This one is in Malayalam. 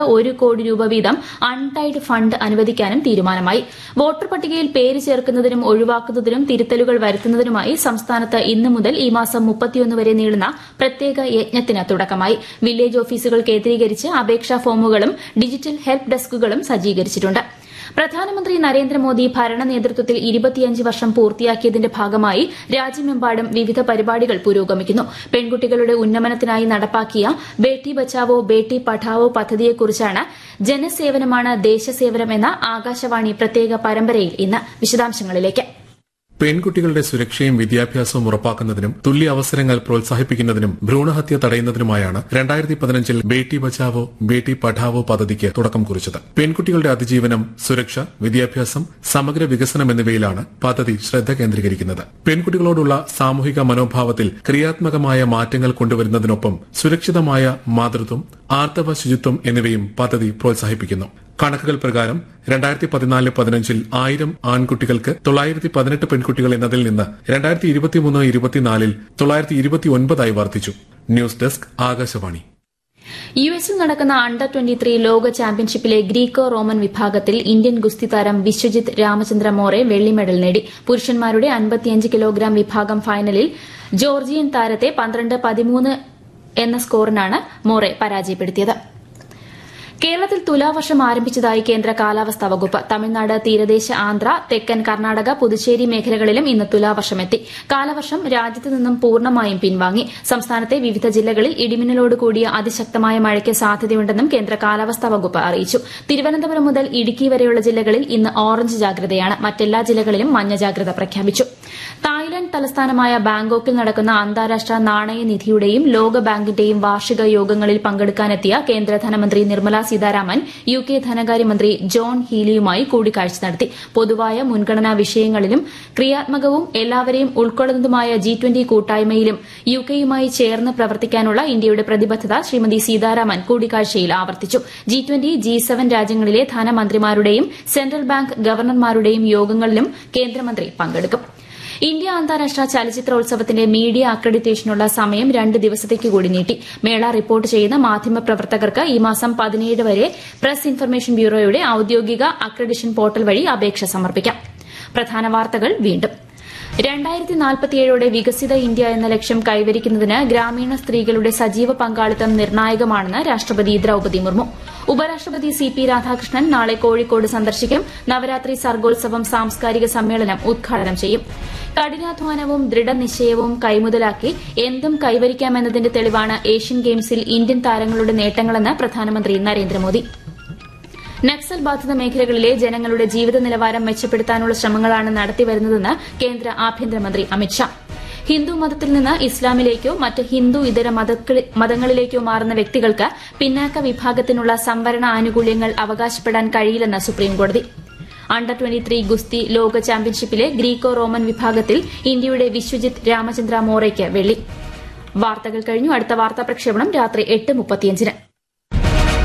ഒരു കോടി രൂപ വീതം അൺടൈഡ് ഫണ്ട് അനുവദിക്കാനും തീരുമാനമായി വോട്ടർ പട്ടികയിൽ പേര് ചേർക്കുന്നതിനും ഒഴിവാക്കുന്നതിനും തിരുത്തലുകൾ വരുത്തുന്നതിനുമായി സംസ്ഥാനത്ത് ഇന്നു മുതൽ ഈ മാസം മുപ്പത്തിയൊന്ന് വരെ നീളുന്ന പ്രത്യേക യജ്ഞത്തിന് തുടക്കമായി വില്ലേജ് ഓഫീസുകൾ കേന്ദ്രീകരിച്ച് അപേക്ഷാ ഫോമുകളും ഡിജിറ്റൽ ഹെൽപ്പ് ഡെസ്കുകളും സജ്ജീകരിച്ചിട്ടുണ്ട് പ്രധാനമന്ത്രി നരേന്ദ്രമോദി ഭരണ നേതൃത്വത്തിൽ ഇരുപത്തിയഞ്ച് വർഷം പൂർത്തിയാക്കിയതിന്റെ ഭാഗമായി രാജ്യമെമ്പാടും വിവിധ പരിപാടികൾ പുരോഗമിക്കുന്നു പെൺകുട്ടികളുടെ ഉന്നമനത്തിനായി നടപ്പാക്കിയ ബേട്ടി ബച്ചാവോ ബേട്ടി പഠാവോ പദ്ധതിയെക്കുറിച്ചാണ് ജനസേവനമാണ് ദേശസേവനം എന്ന ആകാശവാണി പ്രത്യേക പരമ്പരയിൽ ഇന്ന് വിശദാംശങ്ങളിലേക്ക് പെൺകുട്ടികളുടെ സുരക്ഷയും വിദ്യാഭ്യാസവും ഉറപ്പാക്കുന്നതിനും തുല്യ അവസരങ്ങൾ പ്രോത്സാഹിപ്പിക്കുന്നതിനും ഭ്രൂണഹത്യ തടയുന്നതിനുമായാണ് രണ്ടായിരത്തി പതിനഞ്ചിൽ ബേട്ടി ബച്ചാവോ ബേട്ടി പഠാവോ പദ്ധതിക്ക് തുടക്കം കുറിച്ചത് പെൺകുട്ടികളുടെ അതിജീവനം സുരക്ഷ വിദ്യാഭ്യാസം സമഗ്ര വികസനം എന്നിവയിലാണ് പദ്ധതി ശ്രദ്ധ കേന്ദ്രീകരിക്കുന്നത് പെൺകുട്ടികളോടുള്ള സാമൂഹിക മനോഭാവത്തിൽ ക്രിയാത്മകമായ മാറ്റങ്ങൾ കൊണ്ടുവരുന്നതിനൊപ്പം സുരക്ഷിതമായ മാതൃത്വം ആർത്തവ ശുചിത്വം എന്നിവയും പദ്ധതി പ്രോത്സാഹിപ്പിക്കുന്നു കണക്കുകൾ പ്രകാരം രണ്ടായിരത്തി പതിനാല് പതിനഞ്ചിൽ ആയിരം ആൺകുട്ടികൾക്ക് തൊള്ളായിരത്തി പതിനെട്ട് പെൺകുട്ടികൾ എന്നതിൽ നിന്ന് രണ്ടായിരത്തി ഇരുപത്തിമൂന്ന് ഇരുപത്തിനാലിൽ തൊള്ളായിരത്തി ഇരുപത്തിയൊൻപതായി വർദ്ധിച്ചു ന്യൂസ് ഡെസ്ക് ആകാശവാണി യു എസിൽ നടക്കുന്ന അണ്ടർ ട്വന്റി ത്രീ ലോക ചാമ്പ്യൻഷിപ്പിലെ ഗ്രീക്കോ റോമൻ വിഭാഗത്തിൽ ഇന്ത്യൻ ഗുസ്തി താരം വിശ്വജിത്ത് രാമചന്ദ്ര മോറെ വെള്ളി മെഡൽ നേടി പുരുഷന്മാരുടെ അൻപത്തിയഞ്ച് കിലോഗ്രാം വിഭാഗം ഫൈനലിൽ ജോർജിയൻ താരത്തെ പന്ത്രണ്ട് പതിമൂന്ന് എന്ന സ്കോറിനാണ് മോറെ പരാജയപ്പെടുത്തിയത് കേരളത്തിൽ തുലാവർഷം ആരംഭിച്ചതായി കേന്ദ്ര കാലാവസ്ഥാ വകുപ്പ് തമിഴ്നാട് തീരദേശ ആന്ധ്ര തെക്കൻ കർണാടക പുതുച്ചേരി മേഖലകളിലും ഇന്ന് തുലാവർഷമെത്തി കാലവർഷം രാജ്യത്ത് നിന്നും പൂർണ്ണമായും പിൻവാങ്ങി സംസ്ഥാനത്തെ വിവിധ ജില്ലകളിൽ ഇടിമിന്നലോട് കൂടിയ അതിശക്തമായ മഴയ്ക്ക് സാധ്യതയുണ്ടെന്നും കേന്ദ്ര കാലാവസ്ഥാ വകുപ്പ് അറിയിച്ചു തിരുവനന്തപുരം മുതൽ ഇടുക്കി വരെയുള്ള ജില്ലകളിൽ ഇന്ന് ഓറഞ്ച് ജാഗ്രതയാണ് മറ്റെല്ലാ ജില്ലകളിലും മഞ്ഞ ജാഗ്രത പ്രഖ്യാപിച്ചു തായ്ലൻഡ് തലസ്ഥാനമായ ബാങ്കോക്കിൽ നടക്കുന്ന അന്താരാഷ്ട്ര നാണയനിധിയുടെയും ലോകബാങ്കിന്റെയും വാർഷിക യോഗങ്ങളിൽ പങ്കെടുക്കാനെത്തിയ കേന്ദ്ര ധനമന്ത്രി നിർമ്മല സീതാരാമൻ യു കെ ധനകാര്യമന്ത്രി ജോൺ ഹീലിയുമായി കൂടിക്കാഴ്ച നടത്തി പൊതുവായ മുൻഗണനാ വിഷയങ്ങളിലും ക്രിയാത്മകവും എല്ലാവരെയും ഉൾക്കൊള്ളുന്നതുമായ ജി ട്വന്റി കൂട്ടായ്മയിലും യു കെയുമായി ചേർന്ന് പ്രവർത്തിക്കാനുള്ള ഇന്ത്യയുടെ പ്രതിബദ്ധത ശ്രീമതി സീതാരാമൻ കൂടിക്കാഴ്ചയിൽ ആവർത്തിച്ചു ജി ട്വന്റി ജി സെവൻ രാജ്യങ്ങളിലെ ധനമന്ത്രിമാരുടെയും സെൻട്രൽ ബാങ്ക് ഗവർണർമാരുടെയും യോഗങ്ങളിലും കേന്ദ്രമന്ത്രി പങ്കെടുക്കും ഇന്ത്യ അന്താരാഷ്ട്ര ചലച്ചിത്രോത്സവത്തിന്റെ മീഡിയ അക്രഡിറ്റേഷനുള്ള സമയം രണ്ട് ദിവസത്തേക്ക് കൂടി നീട്ടി മേള റിപ്പോർട്ട് ചെയ്യുന്ന മാധ്യമപ്രവർത്തകർക്ക് ഈ മാസം പതിനേഴ് വരെ പ്രസ് ഇൻഫർമേഷൻ ബ്യൂറോയുടെ ഔദ്യോഗിക അക്രഡിഷൻ പോർട്ടൽ വഴി അപേക്ഷ സമർപ്പിക്കാം പ്രധാന വാർത്തകൾ വീണ്ടും രണ്ടായിരത്തി നാൽപ്പത്തിയേഴോടെ വികസിത ഇന്ത്യ എന്ന ലക്ഷ്യം കൈവരിക്കുന്നതിന് ഗ്രാമീണ സ്ത്രീകളുടെ സജീവ പങ്കാളിത്തം നിർണായകമാണെന്ന് രാഷ്ട്രപതി ദ്രൌപതി മുർമു ഉപരാഷ്ട്രപതി സി പി രാധാകൃഷ്ണൻ നാളെ കോഴിക്കോട് സന്ദർശിക്കും നവരാത്രി സർഗോത്സവം സാംസ്കാരിക സമ്മേളനം ഉദ്ഘാടനം ചെയ്യും കഠിനാധ്വാനവും ദൃഢനിശ്ചയവും കൈമുതലാക്കി എന്തും കൈവരിക്കാമെന്നതിന്റെ തെളിവാണ് ഏഷ്യൻ ഗെയിംസിൽ ഇന്ത്യൻ താരങ്ങളുടെ നേട്ടങ്ങളെന്ന് പ്രധാനമന്ത്രി നരേന്ദ്രമോദി നക്സൽ ബാധിത മേഖലകളിലെ ജനങ്ങളുടെ ജീവിത നിലവാരം മെച്ചപ്പെടുത്താനുള്ള ശ്രമങ്ങളാണ് നടത്തിവരുന്നതെന്ന് കേന്ദ്ര ആഭ്യന്തരമന്ത്രി അമിത്ഷാ ഹിന്ദു മതത്തിൽ നിന്ന് ഇസ്ലാമിലേക്കോ മറ്റ് ഹിന്ദു ഇതര മതങ്ങളിലേക്കോ മാറുന്ന വ്യക്തികൾക്ക് പിന്നാക്ക വിഭാഗത്തിനുള്ള സംവരണ ആനുകൂല്യങ്ങൾ അവകാശപ്പെടാൻ കഴിയില്ലെന്ന് സുപ്രീംകോടതി അണ്ടർ ട്വന്റി ത്രീ ഗുസ്തി ലോക ചാമ്പ്യൻഷിപ്പിലെ ഗ്രീക്കോ റോമൻ വിഭാഗത്തിൽ ഇന്ത്യയുടെ വിശ്വജിത്ത് രാമചന്ദ്ര മോറയ്ക്ക് വെള്ളി വാർത്തകൾ കഴിഞ്ഞു അടുത്ത വാർത്താ പ്രക്ഷേപണം രാത്രി എട്ട് മുപ്പത്തിയഞ്ചിന്